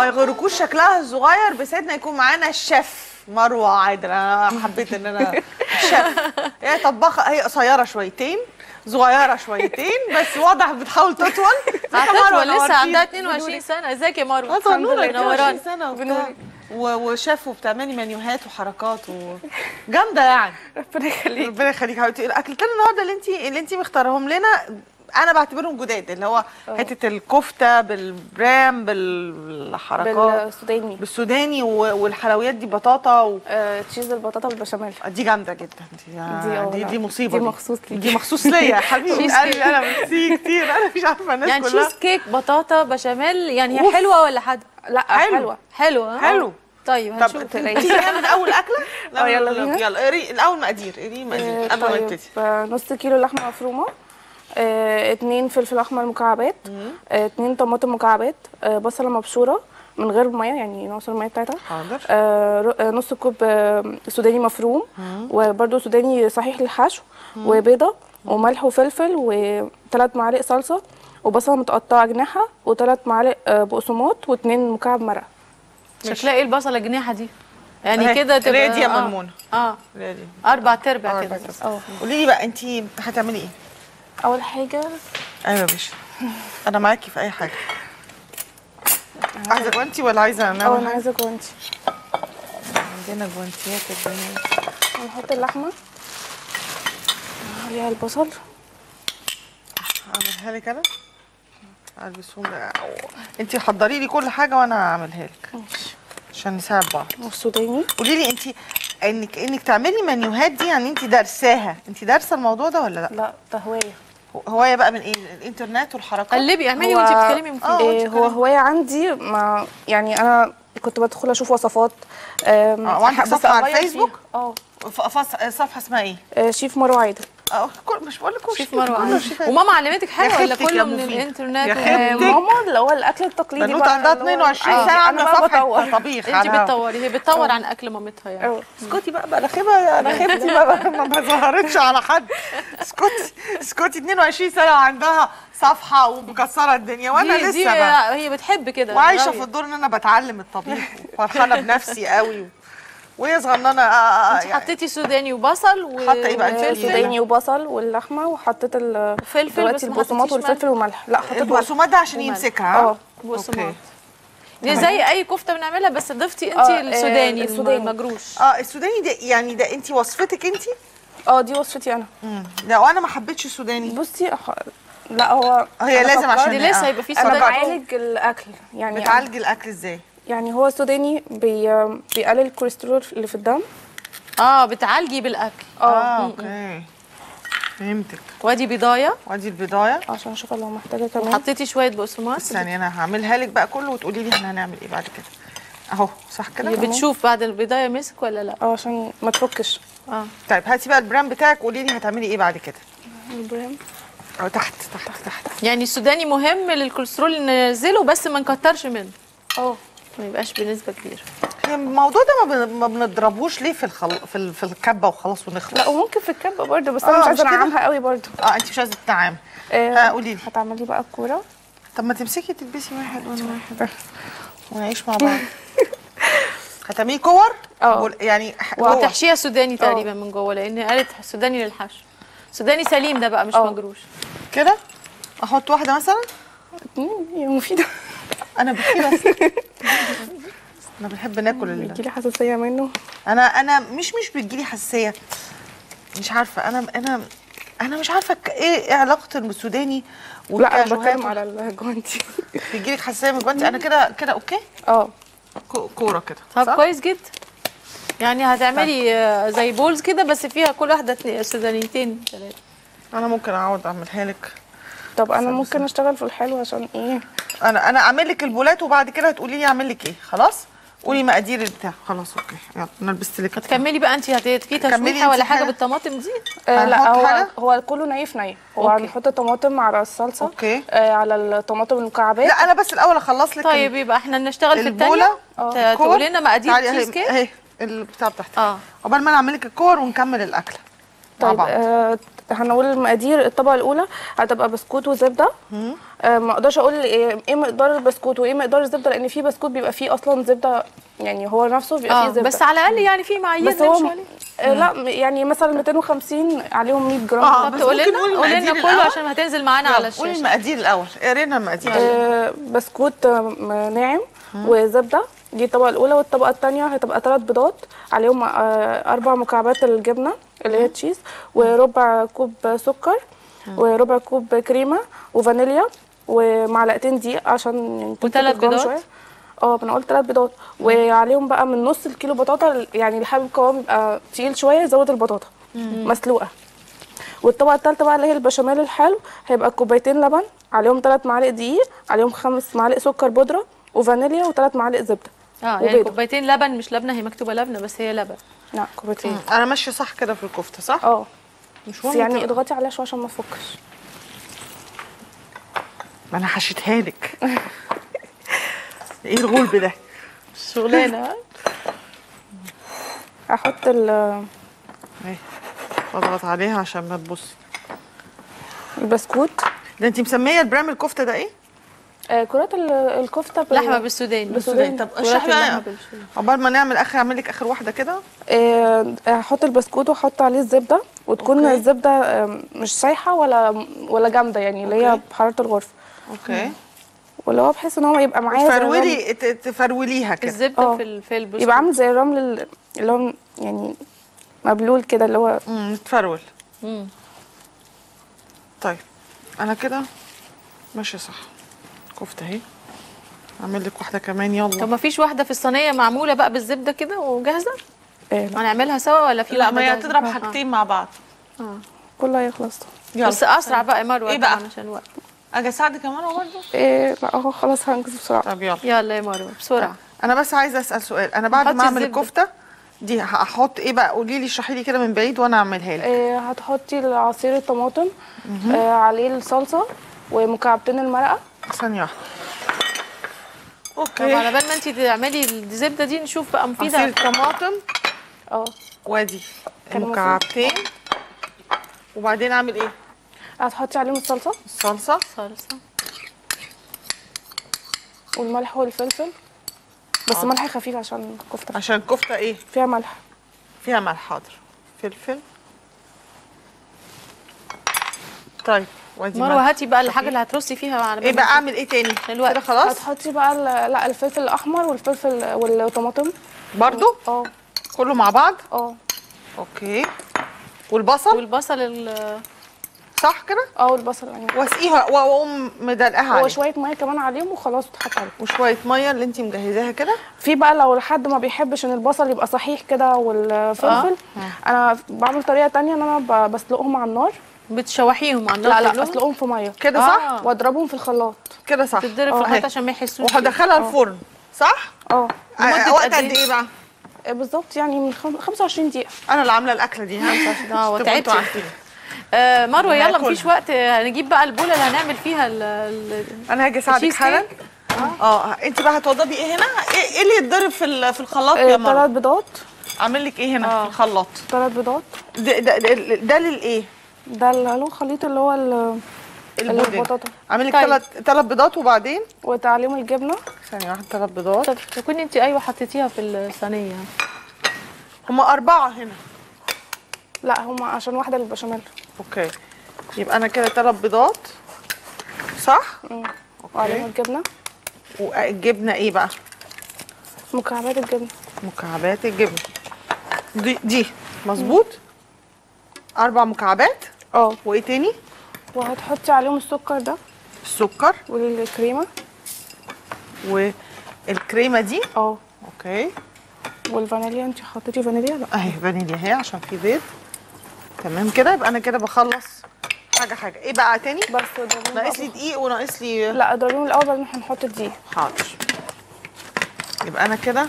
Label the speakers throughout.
Speaker 1: يغركوش شكلها الصغير بسيدنا يكون معانا الشيف مروه عادل انا حبيت ان انا شيف هي طباخه هي قصيره شويتين صغيره شويتين بس واضح بتحاول تطول
Speaker 2: هتطول لسه
Speaker 1: نورتينا.
Speaker 2: عندها 22 سنه ازيك يا مروه
Speaker 1: اه صنونه
Speaker 2: نوراني
Speaker 1: 22 سنه وبتاع و- وشيف وبتعملي منيوهات وحركات و... جامده يعني
Speaker 3: ربنا يخليك
Speaker 1: ربنا يخليك حبيبتي الاكلتين النهارده اللي انت اللي انت مختارهم لنا انا بعتبرهم جداد اللي هو حته الكفته بالبرام بالحركات
Speaker 3: بالسوداني
Speaker 1: بالسوداني و- والحلويات دي بطاطا و...
Speaker 3: آه، تشيز البطاطا بالبشاميل
Speaker 1: دي جامده جدا دي
Speaker 3: دي اه
Speaker 1: دي,
Speaker 3: لا.
Speaker 1: دي مصيبه
Speaker 3: دي مخصوص ليكي.
Speaker 1: دي مخصوص ليا يا حبيبي
Speaker 2: تشيز
Speaker 1: قلبي انا ميرسي كتير انا مش عارفه الناس
Speaker 2: يعني
Speaker 1: كلها
Speaker 2: تشيز كيك بطاطا بشاميل يعني هي
Speaker 1: أوف.
Speaker 2: حلوه ولا حادقه
Speaker 3: لا
Speaker 1: حلو.
Speaker 3: حلوه
Speaker 2: حلوه ها؟
Speaker 1: حلو
Speaker 2: طيب
Speaker 1: طب
Speaker 2: هنشوف
Speaker 1: تيجي نعمل اول اكله
Speaker 3: اه، يلا بينا.
Speaker 1: يلا قري الاول مقادير قري مقادير
Speaker 3: آه،
Speaker 1: قبل ما
Speaker 3: طيب
Speaker 1: نبتدي
Speaker 3: آه، نص كيلو لحمه مفرومه آه، اتنين فلفل احمر مكعبات آه، اتنين طماطم مكعبات آه، بصله مبشوره من غير ميه يعني ناقص الميه بتاعتها
Speaker 1: حاضر
Speaker 3: آه، ر- آه، نص كوب آه، سوداني مفروم وبرده سوداني صحيح للحشو وبيضه وملح وفلفل وثلاث معالق صلصه وبصله متقطعه جناحه وثلاث معالق آه، بقسماط واتنين مكعب مرق
Speaker 2: شكلها ايه البصله الجناحه دي يعني
Speaker 1: أهي،
Speaker 2: كده
Speaker 1: اللي
Speaker 2: تبقى
Speaker 1: هي دي يا
Speaker 2: آه.
Speaker 1: ملمونة.
Speaker 2: اه
Speaker 1: قولي لي.
Speaker 2: اربع تربع
Speaker 1: أربع
Speaker 2: كده
Speaker 1: تربع.
Speaker 3: اه
Speaker 1: قولي لي بقى انت هتعملي ايه
Speaker 3: اول حاجه
Speaker 1: ايوه يا باشا انا معاكي في اي حاجه عايزه جوانتي ولا عايزه
Speaker 3: اه
Speaker 1: نعمل
Speaker 3: انا
Speaker 1: حاجه
Speaker 3: عايزه جوانتي
Speaker 1: عندنا جوانتيات الدنيا
Speaker 3: هنحط اللحمه عليها البصل
Speaker 1: اعملها لك انا البسهم انت حضري لي كل حاجه وانا هعملها لك
Speaker 3: ماشي
Speaker 1: عشان نساعد بعض
Speaker 3: والسوداني
Speaker 1: قولي لي انت انك انك تعملي منيوهات دي يعني انت دارساها انت دارسه الموضوع ده ولا لا
Speaker 3: لا تهويه
Speaker 1: هوايه بقى من ايه الانترنت والحركات
Speaker 2: قلبي اعملي
Speaker 3: هو-
Speaker 2: وانت بتتكلمي من
Speaker 1: آه.
Speaker 2: فين
Speaker 3: إيه هو هوايه عندي ما يعني انا كنت بدخل اشوف وصفات آم،
Speaker 1: آه، وعندك
Speaker 3: بس
Speaker 1: صفحة على
Speaker 3: أغير
Speaker 1: الفيسبوك؟
Speaker 3: فيها. اه
Speaker 1: ف- فص- صفحه اسمها ايه
Speaker 3: آه، شيف مروه عادل
Speaker 1: اه كل مش بقول لكم
Speaker 2: شيف مروه عندي. وماما علمتك حاجه
Speaker 1: يا
Speaker 2: ولا
Speaker 1: خيبتك يا
Speaker 2: كله من
Speaker 1: مفيد.
Speaker 2: الانترنت
Speaker 1: يا
Speaker 2: و-
Speaker 3: آه،
Speaker 1: خيبتك.
Speaker 3: ماما اللي هو الاكل التقليدي
Speaker 1: بنوته
Speaker 3: بقى
Speaker 1: عندها
Speaker 3: اللي هو-
Speaker 1: 22
Speaker 3: آه،
Speaker 1: سنه
Speaker 3: انا
Speaker 1: عامله
Speaker 3: بقى
Speaker 1: صفحه
Speaker 3: بطور
Speaker 1: طبيخ
Speaker 2: انت
Speaker 1: على الهوا.
Speaker 2: بتطوري هي بتطور عن اكل مامتها يعني
Speaker 3: اه
Speaker 1: اسكتي بقى بقى انا خيبه انا خيبتي ما, ما, ما ظهرتش على حد اسكتي اسكتي 22 سنه وعندها صفحه ومكسره الدنيا وانا
Speaker 2: دي, دي
Speaker 1: لسه بقى
Speaker 2: هي بتحب كده
Speaker 1: وعايشه
Speaker 2: غاوية.
Speaker 1: في الدور ان انا بتعلم الطبيخ وفرحانه بنفسي قوي وهي صغننه آه، آه،
Speaker 2: انت
Speaker 1: يعني
Speaker 2: حطيتي سوداني وبصل و...
Speaker 1: حاطة ايه بقى؟
Speaker 2: وفلفل
Speaker 3: سوداني وبصل واللحمه وحطيت ال
Speaker 2: وفلفل
Speaker 3: دلوقتي
Speaker 2: بس ما
Speaker 3: البقسماط
Speaker 2: حطيتيش ملح.
Speaker 3: والفلفل والملح لا حطيت ملح
Speaker 1: البقسماط ده عشان
Speaker 2: وملح.
Speaker 1: يمسكها
Speaker 3: اه
Speaker 2: بقسماط دي زي اي كفته بنعملها بس ضفتي انت
Speaker 3: آه،
Speaker 2: السوداني
Speaker 3: آه، السوداني.
Speaker 2: المجروش
Speaker 1: اه السوداني ده يعني ده انت وصفتك انت
Speaker 3: اه دي وصفتي انا
Speaker 1: لو انا ما حبيتش السوداني
Speaker 3: بصي أح... لا هو
Speaker 1: هي
Speaker 3: أنا
Speaker 1: لازم
Speaker 3: فكرت-
Speaker 1: عشان
Speaker 2: دي لسه هيبقى في
Speaker 3: انا
Speaker 2: سوداني
Speaker 3: بعالج الاكل يعني
Speaker 1: بتعالجي الاكل ازاي
Speaker 3: يعني هو السوداني بي... بيقلل الكوليسترول اللي في الدم
Speaker 2: اه بتعالجي بالاكل
Speaker 1: اه اوكي فهمتك
Speaker 2: وادي بضايه
Speaker 1: وادي البضايه
Speaker 3: عشان اشوف لو محتاجه كمان
Speaker 2: حطيتي شويه بقسماط
Speaker 1: استني انا هعملها لك بقى كله وتقولي لي احنا هنعمل ايه بعد كده اهو صح كده
Speaker 2: هي بتشوف بعد البضايه مسك ولا لا
Speaker 3: اه عشان ما تفكش
Speaker 2: اه
Speaker 1: طيب هاتي بقى البرام بتاعك قولي لي هتعملي ايه بعد كده
Speaker 3: البرام
Speaker 1: اه تحت تحت تحت
Speaker 2: يعني السوداني مهم للكوليسترول ان ننزله بس ما نكترش منه
Speaker 3: اه
Speaker 2: ما يبقاش بنسبه كبيره
Speaker 1: هي الموضوع ده ما بن- ما بنضربوش ليه في الخل... في, ال... في الكبه وخلاص ونخلص
Speaker 3: لا وممكن في الكبه برضه بس
Speaker 1: آه،
Speaker 3: انا مش
Speaker 1: مش
Speaker 3: عايزه
Speaker 1: كده؟
Speaker 3: انعمها قوي برضه
Speaker 1: اه انت مش عايزه تتعامل
Speaker 3: آه،
Speaker 1: ها قولي لي
Speaker 3: هتعملي بقى الكوره
Speaker 1: طب ما تمسكي تلبسي واحد وانا واحد ونعيش مع بعض هتعملي كور
Speaker 3: اه.
Speaker 1: بول- يعني ح- كور.
Speaker 2: وهتحشيها سوداني تقريبا من جوه لان قالت سوداني للحشو سوداني سليم ده بقى مش
Speaker 3: اه.
Speaker 2: مجروش
Speaker 1: كده احط واحده مثلا
Speaker 3: اتنين هي مفيده
Speaker 1: انا بحب بس انا بحب ناكل ال...
Speaker 3: بيجيلي حساسيه منه
Speaker 1: انا انا مش مش بتجيلي حساسيه مش عارفه انا انا انا مش عارفه ك- ايه إيه علاقه السوداني
Speaker 3: لا انا
Speaker 1: والكاجوهات
Speaker 3: بتكلم على الجوانتي
Speaker 1: بيجيلك حساسيه من الجوانتي انا كده كده اوكي
Speaker 3: اه
Speaker 1: كو- كوره كده
Speaker 2: طب
Speaker 1: صح؟
Speaker 2: كويس جدا يعني هتعملي آه، زي بولز كده بس فيها كل واحده اتنين- سودانيتين ثلاثه
Speaker 1: انا ممكن اقعد اعملها لك
Speaker 3: طب انا ممكن اشتغل في الحلو عشان ايه
Speaker 1: انا انا اعمل لك البولات وبعد كده هتقولي لي اعمل لك ايه خلاص قولي مقادير البتاع خلاص اوكي يلا انا لبست لك
Speaker 2: هتكملي بقى انت هت- في
Speaker 1: كملي
Speaker 2: تشويحه
Speaker 1: انت
Speaker 2: ولا حاجه
Speaker 1: حاجة.
Speaker 2: بالطماطم دي
Speaker 3: آه لا
Speaker 1: هنحط
Speaker 3: هو
Speaker 1: حاجة؟
Speaker 3: هو كله ني في ني هو
Speaker 2: أوكي.
Speaker 3: هنحط طماطم على الصلصه
Speaker 1: أوكي.
Speaker 3: آه على الطماطم المكعبات
Speaker 1: لا انا بس الاول اخلص لك
Speaker 2: طيب يبقى احنا نشتغل في
Speaker 1: البوله
Speaker 2: الثانيه تقولي لنا مقادير
Speaker 1: تعالي
Speaker 2: تشيز
Speaker 1: اهي
Speaker 2: كيك
Speaker 1: اهي البتاع بتاعتك
Speaker 2: اه
Speaker 1: عقبال ما انا اعمل لك الكور ونكمل الاكل مع
Speaker 3: طيب
Speaker 1: بعض
Speaker 3: آه هنقول المقادير الطبقه الاولى هتبقى بسكوت وزبده آه ما اقدرش اقول ايه إيه مقدار البسكوت وايه مقدار الزبده لان في بسكوت بيبقى فيه اصلا زبده يعني هو نفسه بيبقى
Speaker 2: اه
Speaker 3: فيه زبده
Speaker 2: بس على الاقل يعني في معايير
Speaker 3: بس هو
Speaker 2: نمشي عليها.
Speaker 3: آه لا م- يعني مثلا 250 عليهم 100 جرام
Speaker 1: آه،
Speaker 2: طب
Speaker 1: بس
Speaker 2: تقول
Speaker 1: ممكن
Speaker 2: لنا
Speaker 1: نقول
Speaker 2: قول لنا
Speaker 1: المقادير
Speaker 2: كله
Speaker 1: الأول؟
Speaker 2: عشان هتنزل معانا على
Speaker 1: يلا، قولي
Speaker 2: الشاشه
Speaker 1: المقادير الاول قرينا المقادير
Speaker 3: آه بسكوت آه، م- ناعم وزبده دي الطبقه الاولى والطبقه الثانيه هتبقى ثلاث بيضات عليهم آه اربع مكعبات الجبنه اللي هي تشيز وربع كوب سكر وربع كوب كريمه وفانيليا ومعلقتين دقيق عشان يعني تمسك
Speaker 2: وتلات
Speaker 3: القوام
Speaker 2: بيضات؟
Speaker 3: شوية. اه انا قلت ثلاث بيضات وعليهم بقى من نص الكيلو بطاطا يعني اللي حابب القوام يبقى تقيل شويه يزود البطاطا مسلوقه والطبقه الثالثه بقى اللي هي البشاميل الحلو هيبقى كوبايتين لبن عليهم ثلاث معالق دقيق عليهم خمس معالق سكر بودره وفانيليا وثلاث معالق زبده
Speaker 2: اه يعني
Speaker 3: وبيضة.
Speaker 2: كوبايتين لبن مش لبنه هي مكتوبه لبنه بس هي لبن
Speaker 3: لا كوبايتين
Speaker 1: انا ماشيه صح كده في الكفته صح
Speaker 3: اه
Speaker 1: مش
Speaker 3: بس
Speaker 1: مهم
Speaker 3: يعني
Speaker 1: تبقى-
Speaker 3: اضغطي عليها شويه عشان ما تفكش
Speaker 1: ما انا حشيتها لك ايه الغلب ده
Speaker 2: شغلانه
Speaker 3: هحط ال-
Speaker 1: اهي اضغط عليها عشان ما تبصي
Speaker 3: البسكوت
Speaker 1: ده انت مسميه البرام الكفته ده ايه
Speaker 3: آه كرات ال- الكفته بال-
Speaker 2: لحمه بالسوداني
Speaker 3: بالسوداني.
Speaker 1: طب
Speaker 2: كرات
Speaker 1: اشرحي
Speaker 2: اللحمة
Speaker 1: بقى
Speaker 2: بالسوداني.
Speaker 1: عقبال ما نعمل اخر اعمل لك اخر واحده كده
Speaker 3: آه، هحط البسكوت واحط عليه الزبده وتكون
Speaker 1: أوكي.
Speaker 3: الزبده آه، مش سايحه ولا ولا جامده يعني اللي هي
Speaker 1: أوكي.
Speaker 3: بحراره الغرفه
Speaker 1: اوكي
Speaker 3: واللي هو بحيث ان هو يبقى معايا زي الرمل.
Speaker 1: تفرولي ت- تفروليها كده
Speaker 2: الزبده
Speaker 3: آه.
Speaker 2: في ال- في البسكوت
Speaker 3: يبقى عامل زي الرمل ال- اللي هو يعني مبلول كده اللي هو
Speaker 1: امم تفرول
Speaker 2: مم.
Speaker 1: طيب انا كده ماشيه صح كفته اهي اعمل لك واحده كمان
Speaker 2: طب
Speaker 1: يلا
Speaker 2: ما فيش واحده في الصينيه معموله بقى بالزبده كده وجاهزه
Speaker 3: آه، لا،
Speaker 2: هنعملها سوا ولا في
Speaker 1: لا
Speaker 2: واحدة
Speaker 1: ما هي
Speaker 2: جاهزة؟
Speaker 1: هتضرب
Speaker 2: آه.
Speaker 1: حاجتين مع بعض
Speaker 3: كله هيخلص
Speaker 1: يلا
Speaker 2: بس اسرع بقى يا مروه
Speaker 1: إيه بقى؟
Speaker 2: طبعاً عشان الوقت
Speaker 1: اجي اساعدك كمان برضه
Speaker 3: إيه لا اهو خلاص هنجز بسرعه
Speaker 1: طب يلا
Speaker 2: يلا يا مروه بسرعه
Speaker 1: انا بس عايزه اسال سؤال انا بعد
Speaker 2: حطي
Speaker 1: ما اعمل
Speaker 2: الزبدة.
Speaker 1: الكفته دي هحط ايه بقى قولي لي اشرحي لي كده من بعيد وانا اعملها لك
Speaker 3: إيه هتحطي عصير الطماطم آه عليه الصلصه ومكعبتين المرقه
Speaker 1: ثانيه واحده
Speaker 2: طب
Speaker 1: اوكي
Speaker 2: على بال ما انت تعملي الزبده دي نشوف بقى مفيده
Speaker 1: عصير طماطم
Speaker 3: اه
Speaker 1: وادي
Speaker 3: كان المفروض-
Speaker 1: مكعبتين وبعدين اعمل ايه
Speaker 3: هتحطي عليهم الصلصه
Speaker 1: الصلصه
Speaker 2: صلصه
Speaker 3: والملح والفلفل بس ملح خفيف عشان الكفته
Speaker 1: عشان الكفته ايه
Speaker 3: فيها ملح
Speaker 1: فيها ملح حاضر فلفل طيب وادي
Speaker 2: مروه
Speaker 1: ملح.
Speaker 2: هاتي بقى الحاجه اللي هترصي فيها على
Speaker 1: ايه
Speaker 2: بال ما
Speaker 1: بقى اعمل ايه تاني
Speaker 2: الوقت.
Speaker 1: كده خلاص
Speaker 3: هتحطي بقى ال- لا الفلفل الاحمر والفلفل والطماطم
Speaker 1: برضو
Speaker 3: اه
Speaker 1: كله مع بعض
Speaker 3: اه
Speaker 1: اوكي والبصل
Speaker 2: والبصل ال-
Speaker 1: صح كده
Speaker 3: اه والبصل يعني
Speaker 1: واسقيها واقوم مدلقاها
Speaker 3: هو
Speaker 1: عليه
Speaker 3: شويه ميه كمان عليهم وخلاص وتحط عليهم
Speaker 1: وشويه ميه اللي انت مجهزاها كده
Speaker 3: في بقى لو حد ما بيحبش ان البصل يبقى صحيح كده والفلفل انا بعمل طريقه تانية ان انا ب- بسلقهم على النار
Speaker 2: بتشوحيهم على النار
Speaker 3: لا لا
Speaker 2: كلهم؟
Speaker 3: اسلقهم في ميه
Speaker 1: كده
Speaker 2: آه.
Speaker 1: صح
Speaker 3: واضربهم في الخلاط
Speaker 1: كده صح
Speaker 2: تتضرب
Speaker 1: آه،
Speaker 2: في
Speaker 1: أهي.
Speaker 2: الخلاط عشان ما يحسوش
Speaker 1: وهدخلها الفرن صح
Speaker 3: اه
Speaker 1: آه،
Speaker 2: لمدة
Speaker 1: وقت
Speaker 2: قد
Speaker 1: قد
Speaker 2: إيه؟
Speaker 1: ايه بقى
Speaker 3: آه، بالظبط يعني من خم- 25 دقيقه
Speaker 1: انا اللي عامله الاكله دي ها
Speaker 2: اه
Speaker 1: تبقوا
Speaker 2: وتعبتي.
Speaker 1: انتوا عارفين.
Speaker 2: آه مروه يلا
Speaker 1: هاكلها.
Speaker 2: مفيش وقت آه، هنجيب بقى البوله اللي هنعمل فيها ال- ال-
Speaker 1: انا هاجي اساعدك
Speaker 2: التشيز
Speaker 1: حالا
Speaker 2: كيك؟
Speaker 1: اه انت بقى هتوضبي ايه هنا ايه إيه اللي يتضرب في ال- في الخلاط يا
Speaker 3: ثلاث
Speaker 1: مروه
Speaker 3: بيضات
Speaker 1: اعمل لك ايه هنا
Speaker 2: آه.
Speaker 1: في الخلاط
Speaker 3: ثلاث بيضات
Speaker 1: ده ده, ده, ده للايه
Speaker 3: ده اللي له خليط اللي هو ال-
Speaker 1: البودنج
Speaker 3: البطاطا.
Speaker 1: اعمل لك
Speaker 2: طيب.
Speaker 1: ثلاث ثلاث بيضات وبعدين
Speaker 3: وتعليم الجبنه
Speaker 1: ثانيه واحده ثلاث بيضات
Speaker 2: طب تكوني انت ايوه حطيتيها في الصينيه
Speaker 1: هم اربعه هنا
Speaker 3: لا هم عشان واحده للبشاميل
Speaker 1: اوكي يبقى انا كده ثلاث بيضات صح
Speaker 3: وعليهم الجبنه
Speaker 1: والجبنه ايه بقى
Speaker 3: مكعبات الجبنه
Speaker 1: مكعبات الجبنه دي دي مظبوط اربع مكعبات
Speaker 3: اه
Speaker 1: وايه تاني
Speaker 3: وهتحطي عليهم السكر ده
Speaker 1: السكر
Speaker 3: والكريمه
Speaker 1: والكريمه دي
Speaker 3: اه
Speaker 1: اوكي
Speaker 3: والفانيليا انت حطيتي فانيليا لا
Speaker 1: اهي فانيليا اهي عشان في بيض تمام كده يبقى انا كده بخلص حاجه حاجه ايه بقى تاني
Speaker 3: بس ضربيهم
Speaker 1: ناقص لي
Speaker 3: بقى.
Speaker 1: دقيق وناقص لي
Speaker 3: لا ضربيهم الاول بعدين هنحط الدقيق
Speaker 1: حاضر يبقى انا كده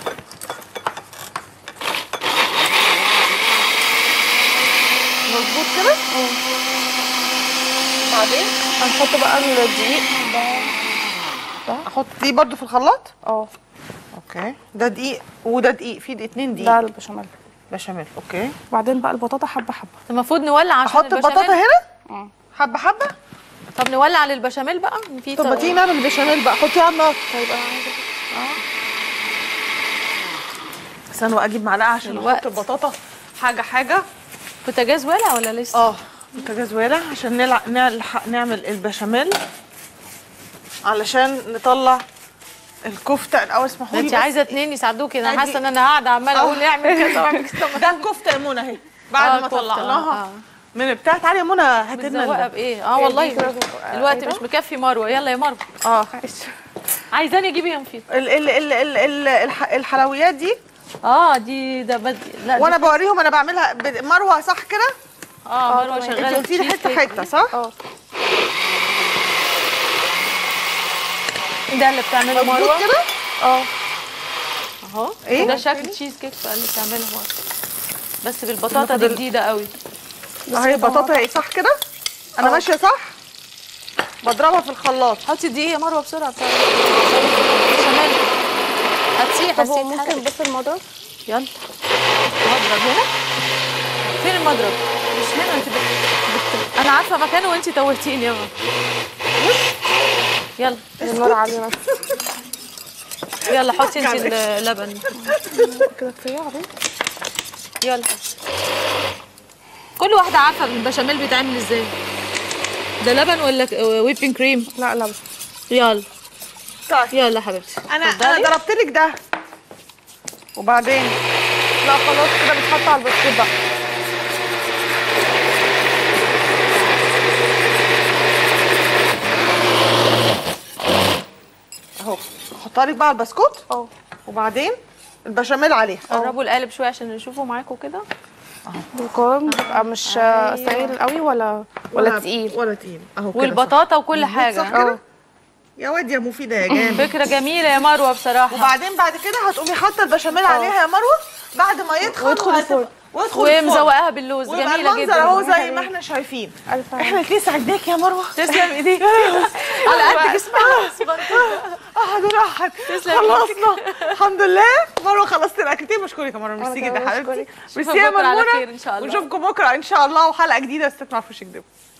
Speaker 1: مظبوط كده بعدين
Speaker 3: هنحط بقى الدقيق ده
Speaker 1: احط دي برضو في الخلاط
Speaker 3: اه
Speaker 1: اوكي ده دقيق وده دقيق في اتنين
Speaker 3: ده
Speaker 1: دقيق
Speaker 3: البشاميل
Speaker 1: بشاميل اوكي
Speaker 3: بعدين بقى البطاطا حبه حبه
Speaker 2: المفروض نولع عشان
Speaker 1: احط البطاطا
Speaker 2: البشاميل.
Speaker 1: هنا حبه حبه
Speaker 2: طب نولع للبشاميل بقى في
Speaker 1: طب ما تيجي نعمل بشاميل بقى حطيها على النار
Speaker 3: طيب انا عايزه
Speaker 1: استنوا اجيب معلقه عشان
Speaker 2: الوقت.
Speaker 1: احط البطاطا حاجه حاجه
Speaker 2: بوتاجاز ولع ولا لسه؟
Speaker 1: اه بوتاجاز والع عشان نلع... نلحق نعمل البشاميل علشان نطلع الكفته الاول اسمحوا لي
Speaker 2: انت
Speaker 1: بس.
Speaker 2: عايزه اتنين يساعدوكي انا
Speaker 1: أدي-
Speaker 2: حاسه ان انا قاعده عماله اقول اعمل كذا واعمل كذا
Speaker 1: ده الكفته يا منى اهي بعد
Speaker 2: آه،
Speaker 1: ما
Speaker 2: كفتة،
Speaker 1: طلعناها
Speaker 2: آه.
Speaker 1: من بتاع تعالي يا منى هات لنا
Speaker 2: متزوقه
Speaker 1: ال-
Speaker 2: بايه؟ اه والله
Speaker 3: كده
Speaker 2: الوقت
Speaker 3: إيه ده؟
Speaker 2: مش مكفي مروه يلا يا مروه
Speaker 1: اه
Speaker 2: عايزاني اجيب ايه مفيد
Speaker 1: ال ال ال ال ال الح- الحلويات دي
Speaker 2: اه دي ده بدي لا
Speaker 1: وانا بوريهم انا بعملها ب- مروه صح كده
Speaker 2: اه مروه
Speaker 3: تمام.
Speaker 2: شغاله
Speaker 1: انت قلتي لي
Speaker 2: تشيز
Speaker 1: حته
Speaker 2: كيك.
Speaker 1: حته صح
Speaker 3: اه
Speaker 2: ده اللي بتعمله
Speaker 1: مظبوط
Speaker 2: مروه
Speaker 1: كده
Speaker 3: اه
Speaker 2: اهو
Speaker 1: إيه؟
Speaker 2: ده شكل تشيز كيك بقى اللي بتعملها مروه بس بالبطاطا
Speaker 1: ناخد
Speaker 2: دي
Speaker 1: ال-
Speaker 2: جديده قوي
Speaker 1: اهي البطاطا اهي صح كده انا
Speaker 3: آه.
Speaker 1: ماشيه صح بضربها في الخلاط
Speaker 2: حطي الدقيق يا مروه بسرعه بتاع البشاميل هتسيح
Speaker 3: طب هو
Speaker 2: هتسيح
Speaker 3: ممكن
Speaker 2: ممكن
Speaker 3: بس المضرب
Speaker 2: يلا مضرب هنا فين المضرب مش هنا انت بت... بت... انا عارفه مكانه وانت توهتيني يا ماما يلا
Speaker 3: النار عاليه بس
Speaker 2: يلا حطي انت اللبن
Speaker 3: كده كفايه عليه
Speaker 2: يلا كل واحده عارفه البشاميل بيتعمل ازاي ده لبن ولا ويبنج كريم
Speaker 3: لا لا بس
Speaker 2: يلا
Speaker 1: طيب
Speaker 2: يلا حبيبتي
Speaker 1: انا
Speaker 2: اتفضلي.
Speaker 1: انا ضربت لك ده وبعدين
Speaker 3: لا خلاص كده بيتحط على البسكوت بقى
Speaker 1: اهو احطها لك بقى على البسكوت
Speaker 3: اه
Speaker 1: وبعدين البشاميل عليها
Speaker 2: قربوا القالب شويه عشان نشوفه معاكم كده
Speaker 3: القوام بيبقى مش سائل قوي ولا ولا تقيل
Speaker 1: ولا تقيل اهو كده
Speaker 2: والبطاطا وكل
Speaker 1: صح.
Speaker 2: حاجه
Speaker 1: صح كده يا واد يا مفيده يا جامد
Speaker 2: فكره جميله يا مروه بصراحه
Speaker 1: وبعدين بعد كده هتقومي حاطه البشاميل عليها يا مروه بعد ما يدخل
Speaker 3: ويدخل
Speaker 1: وهتبقى-
Speaker 3: الفرن.
Speaker 1: ويدخل الفرن.
Speaker 2: ومزوقاها باللوز
Speaker 1: ويبقى
Speaker 2: جميله
Speaker 1: المنظر
Speaker 2: جدا
Speaker 1: اهو زي ما احنا شايفين
Speaker 3: ألف
Speaker 1: احنا الاثنين ساعدناك يا مروه
Speaker 2: تسلم ايديك على قد جسمها
Speaker 1: احد واحد
Speaker 2: تسلم
Speaker 1: خلصنا الحمد لله مروه خلصت الاكلتين بشكرك يا مروه ميرسي
Speaker 3: كمان
Speaker 1: جدا حبيبتي
Speaker 3: بشكرك.
Speaker 1: ميرسي يا
Speaker 2: بكرة على
Speaker 1: مرمونه
Speaker 2: خير إن شاء الله.
Speaker 1: ونشوفكم بكره ان شاء الله وحلقه جديده ستات ما فيش كدب